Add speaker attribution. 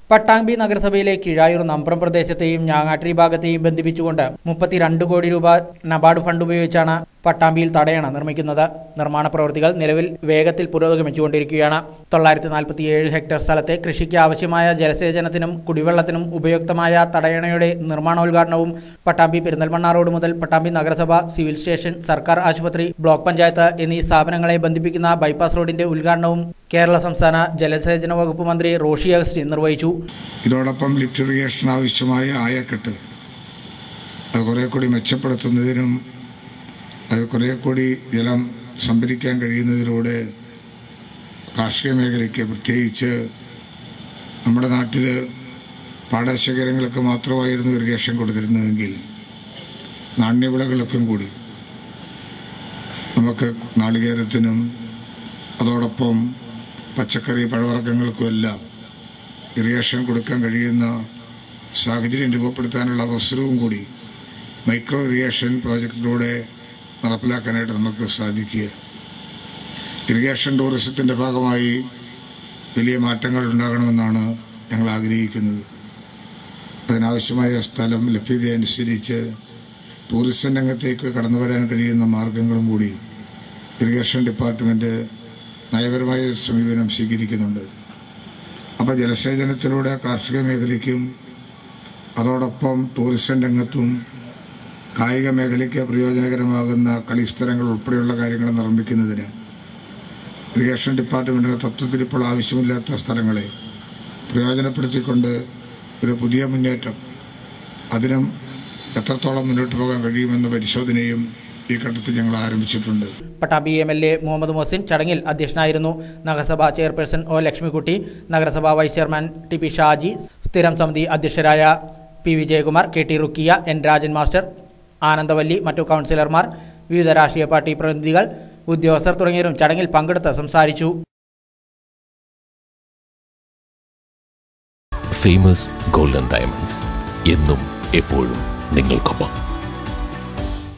Speaker 1: പട്ടാമ്പി നഗരസഭയിലെ കിഴായൂർ നമ്പ്രം പ്രദേശത്തെയും ഞാങ്ങാട്ടിരി ഭാഗത്തെയും ബന്ധിപ്പിച്ചുകൊണ്ട് മുപ്പത്തിരണ്ട് കോടി രൂപ നബാർഡ് ഫണ്ട് ഉപയോഗിച്ചാണ് പട്ടാമ്പിയിൽ തടയണ നിർമ്മിക്കുന്നത് നിർമ്മാണ പ്രവൃത്തികൾ നിലവിൽ വേഗത്തിൽ പുരോഗമിച്ചുകൊണ്ടിരിക്കുകയാണ് തൊള്ളായിരത്തി നാൽപ്പത്തിയേഴ് ഹെക്ടർ സ്ഥലത്തെ കൃഷിക്ക് ആവശ്യമായ ജലസേചനത്തിനും കുടിവെള്ളത്തിനും ഉപയുക്തമായ തടയണയുടെ നിർമ്മാണോദ്ഘാടനവും പട്ടാമ്പി പെരിന്തൽമണ്ണ റോഡ് മുതൽ പട്ടാമ്പി നഗരസഭ സിവിൽ സ്റ്റേഷൻ സർക്കാർ ആശുപത്രി ബ്ലോക്ക് പഞ്ചായത്ത് എന്നീ സ്ഥാപനങ്ങളെ ബന്ധിപ്പിക്കുന്ന ബൈപ്പാസ് റോഡിന്റെ ഉദ്ഘാടനവും കേരള സംസ്ഥാന ജലസേചന വകുപ്പ് മന്ത്രി റോഷി അഗസ്റ്റിൻ നിർവഹിച്ചു
Speaker 2: ഇതോടൊപ്പം ലിഫ്റ്റ് ഇറിഗേഷൻ ആവശ്യമായ ആയക്കെട്ട് അത് കുറേ കൂടി മെച്ചപ്പെടുത്തുന്നതിനും അത് കുറേ കൂടി ജലം സംഭരിക്കാൻ കഴിയുന്നതിലൂടെ കാർഷിക മേഖലയ്ക്ക് പ്രത്യേകിച്ച് നമ്മുടെ നാട്ടിൽ പാടശേഖരങ്ങൾക്ക് മാത്രമായിരുന്നു ഇറിഗേഷൻ കൊടുത്തിരുന്നതെങ്കിൽ നാണ്യവിളകൾക്കും കൂടി നമുക്ക് നാളികേരത്തിനും അതോടൊപ്പം പച്ചക്കറി പഴവർഗ്ഗങ്ങൾക്കും എല്ലാം ഇറിഗേഷൻ കൊടുക്കാൻ കഴിയുന്ന സാഹചര്യം രൂപപ്പെടുത്താനുള്ള അവസരവും കൂടി മൈക്രോ ഇറിഗേഷൻ പ്രോജക്റ്റിലൂടെ നടപ്പിലാക്കാനായിട്ട് നമുക്ക് സാധിക്കുക ഇറിഗേഷൻ ടൂറിസത്തിൻ്റെ ഭാഗമായി വലിയ മാറ്റങ്ങൾ ഉണ്ടാകണമെന്നാണ് ഞങ്ങൾ ആഗ്രഹിക്കുന്നത് അതിനാവശ്യമായ സ്ഥലം ലഭ്യത അനുസരിച്ച് ടൂറിസം രംഗത്തേക്ക് കടന്നു വരാൻ കഴിയുന്ന മാർഗങ്ങളും കൂടി ഇറിഗേഷൻ ഡിപ്പാർട്ട്മെൻറ്റ് നയപരമായ ഒരു സമീപനം സ്വീകരിക്കുന്നുണ്ട് അപ്പോൾ ജലസേചനത്തിലൂടെ കാർഷിക മേഖലയ്ക്കും അതോടൊപ്പം ടൂറിസം രംഗത്തും കായിക മേഖലയ്ക്ക് പ്രയോജനകരമാകുന്ന കളിസ്ഥലങ്ങൾ ഉൾപ്പെടെയുള്ള കാര്യങ്ങൾ നിർമ്മിക്കുന്നതിന് ഇറിഗേഷൻ ഡിപ്പാർട്ട്മെൻറ്റിന് തത്വത്തിൽ ഇപ്പോൾ ആവശ്യമില്ലാത്ത സ്ഥലങ്ങളെ പ്രയോജനപ്പെടുത്തിക്കൊണ്ട് ഒരു പുതിയ മുന്നേറ്റം അതിനും എത്രത്തോളം മുന്നോട്ട് പോകാൻ കഴിയുമെന്ന പരിശോധനയും ഈ ഘട്ടത്തിൽ ഞങ്ങൾ ആരംഭിച്ചിട്ടുണ്ട്
Speaker 1: Pattambi M L A Muhammad Mohsin ചടങ്ങിൽ അധ്യക്ഷനായിരുന്നു നഗരസഭാ ചെയർപേഴ്സൺ ഒ ലക്ഷ്മിക്കുട്ടി നഗരസഭാ vice chairman T P Shaji സ്ഥിരം സമിതി അധ്യക്ഷരായ P Vijayakumar K T Rukkiya N Rajan master Anandavalli മറ്റു കൗൺസിലർമാർ വിവിധ രാഷ്ട്രീയ പാർട്ടി പ്രതിനിധികൾ ഉദ്യോഗസ്ഥർ തുടങ്ങിയവരും ചടങ്ങിൽ പങ്കെടുത്ത് സംസാരിച്ചു
Speaker 3: ഫേമസ് ഗോൾഡൻ ഡയമണ്ട്സ് എന്നും എപ്പോഴും നിങ്ങൾക്കൊപ്പം